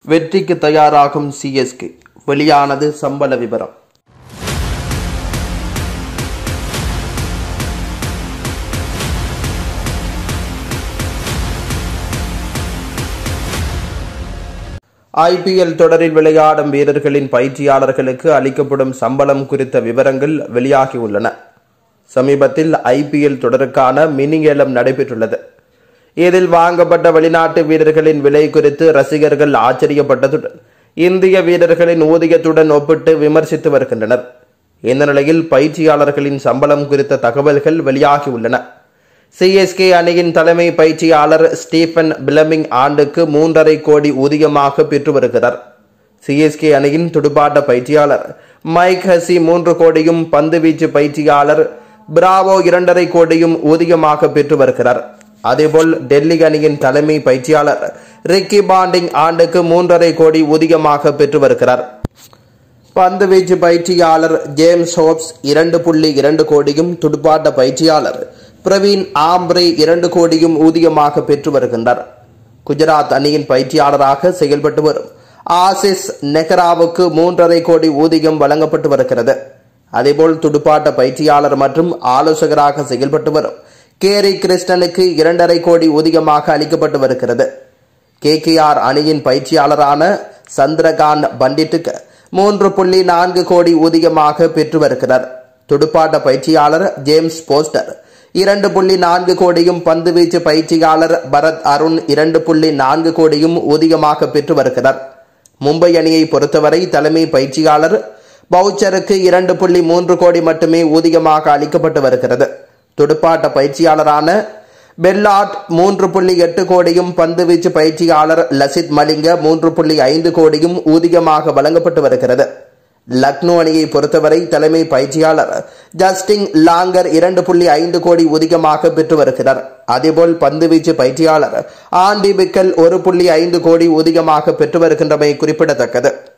வெற்றிக்கு தயாராகும் சிஎஸ்கே வெளியானது சம்பள விவரம் ஐபிஎல் தொடரில் விளையாடும் வீரர்களின் பயிற்சியாளர்களுக்கு அளிக்கப்படும் சம்பளம் குறித்த விவரங்கள் வெளியாகியுள்ளன சமீபத்தில் ஐபிஎல் தொடருக்கான மினி ஏலம் நடைபெற்றுள்ளது இதில் வாங்கப்பட்ட வெளிநாட்டு வீரர்களின் விலை குறித்து ரசிகர்கள் ஆச்சரியப்பட்டதுடன் இந்திய வீரர்களின் ஊதியத்துடன் ஒப்பிட்டு விமர்சித்து வருகின்றனர் இந்த நிலையில் பயிற்சியாளர்களின் சம்பளம் குறித்த தகவல்கள் வெளியாகியுள்ளன சிஎஸ்கே அணியின் தலைமை பயிற்சியாளர் ஸ்டீபன் பிளமிங் ஆண்டுக்கு மூன்றரை கோடி ஊதியமாக பெற்று வருகிறார் சிஎஸ்கே அணியின் துடுப்பாட்ட பயிற்சியாளர் மைக் ஹசி மூன்று கோடியும் பந்துவீச்சு பயிற்சியாளர் பிராவோ இரண்டரை கோடியும் ஊதியமாக பெற்று வருகிறார் அதேபோல் டெல்லி அணியின் தலைமை பயிற்சியாளர் ரிக்கி பாண்டிங் ஆண்டுக்கு மூன்றரை கோடி ஊதியமாக பெற்று வருகிறார் பந்து வீச்சு பயிற்சியாளர் ஜேம்ஸ் ஹோப்ஸ் இரண்டு புள்ளி இரண்டு கோடியும் துடுப்பாட்ட பயிற்சியாளர் பிரவீன் ஆம்ப்ரே இரண்டு கோடியும் ஊதியமாக பெற்று வருகின்றனர் குஜராத் அணியின் பயிற்சியாளராக செயல்பட்டு வரும் ஆசிஸ் நெஹ்ராவுக்கு மூன்றரை கோடி ஊதியம் வழங்கப்பட்டு வருகிறது அதேபோல் துடுப்பாட்ட பயிற்சியாளர் மற்றும் ஆலோசகராக செயல்பட்டு வரும் கேரி கிருஷ்ணனுக்கு இரண்டரை கோடி ஊதியமாக அளிக்கப்பட்டு வருகிறது கேகேஆர் அணியின் பயிற்சியாளரான சந்திரகாந்த் பண்டிட்டுக்கு மூன்று புள்ளி நான்கு கோடி ஊதியமாக பெற்று வருகிறார் துடுப்பாட்ட பயிற்சியாளர் ஜேம்ஸ் போஸ்டர் இரண்டு புள்ளி நான்கு கோடியும் பந்துவீச்சு பயிற்சியாளர் பரத் அருண் இரண்டு புள்ளி நான்கு கோடியும் ஊதியமாக பெற்று வருகிறார் மும்பை அணியை பொறுத்தவரை தலைமை பயிற்சியாளர் பவுச்சருக்கு இரண்டு புள்ளி மூன்று கோடி மட்டுமே ஊதியமாக அளிக்கப்பட்டு வருகிறது துடுப்பாட்ட பயிற்சியாளரான பெல்லாட் மூன்று புள்ளி எட்டு கோடியும் பந்துவீச்சு பயிற்சியாளர் லசித் மலிங்க மூன்று புள்ளி ஐந்து கோடியும் ஊதியமாக வழங்கப்பட்டு வருகிறது லக்னோ அணியை பொறுத்தவரை தலைமை பயிற்சியாளர் ஜஸ்டின் லாங்கர் இரண்டு புள்ளி ஐந்து கோடி ஊதியமாக பெற்று வருகிறார் அதேபோல் பந்துவீச்சு பயிற்சியாளர் ஆண்டி பிக்கல் ஒரு புள்ளி ஐந்து கோடி ஊதியமாக பெற்று வருகின்றமை குறிப்பிடத்தக்கது